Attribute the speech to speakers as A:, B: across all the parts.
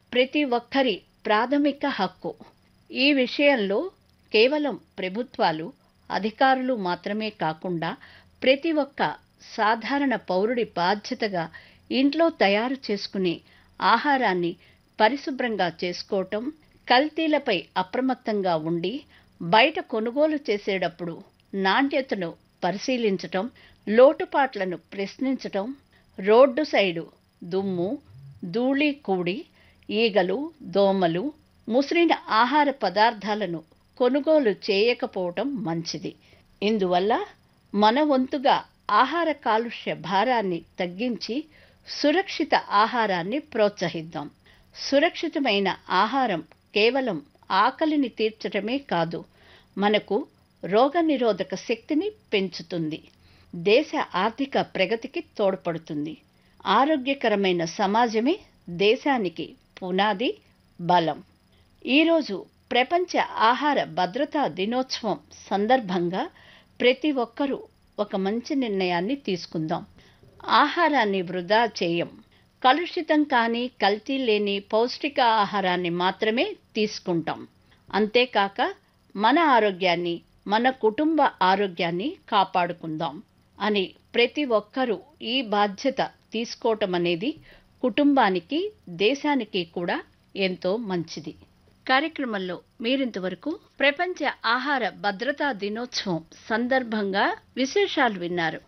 A: ప్రతి ఒక్కరి ప్రాథమిక హక్కు ఈ విషయంలో కేవలం ప్రభుత్వాలు అధికారులు మాత్రమే కాకుండా ప్రతి ఒక్క సాధారణ పౌరుడి బాధ్యతగా ఇంట్లో తయారు చేసుకునే ఆహారాన్ని పరిశుభ్రంగా చేసుకోవటం కల్తీలపై అప్రమత్తంగా ఉండి బయట కొనుగోలు చేసేటప్పుడు నాణ్యతను పరిశీలించటం లోటుపాట్లను ప్రశ్నించటం రోడ్డు సైడు దుమ్ము ధూళి కూడి ఈగలు దోమలు ముసిరిన ఆహార పదార్థాలను కొనుగోలు చేయకపోవటం మంచిది ఇందువల్ల మన వంతుగా ఆహార కాలుష్య భారాన్ని తగ్గించి సురక్షిత ఆహారాన్ని ప్రోత్సహిద్దాం సురక్షితమైన ఆహారం కేవలం ఆకలిని తీర్చటమే కాదు మనకు రోగనిరోధక శక్తిని పెంచుతుంది దేశ ఆర్థిక ప్రగతికి తోడ్పడుతుంది ఆరోగ్యకరమైన సమాజమే దేశానికి పునాది బలం ఈరోజు ప్రపంచ ఆహార భద్రతా దినోత్సవం సందర్భంగా ప్రతి ఒక్కరూ ఒక మంచి నిర్ణయాన్ని తీసుకుందాం ఆహారాన్ని వృధా చేయం కలుషితం కానీ కల్తీ లేని పౌష్టిక ఆహారాన్ని మాత్రమే తీసుకుంటాం అంతేకాక మన ఆరోగ్యాన్ని మన కుటుంబ ఆరోగ్యాన్ని కాపాడుకుందాం అని ప్రతి ఒక్కరూ ఈ బాధ్యత తీసుకోవటం అనేది కుటుంబానికి దేశానికి కూడా ఎంతో మంచిది కార్యక్రమంలో మీరింతవరకు ప్రపంచ ఆహార భద్రతా దినోత్సవం సందర్భంగా విశేషాలు విన్నారు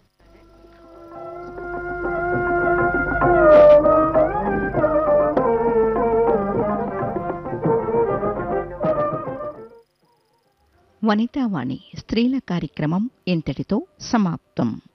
B: వనితావాణి స్త్రీల కార్యక్రమం ఇంతటితో సమాప్తం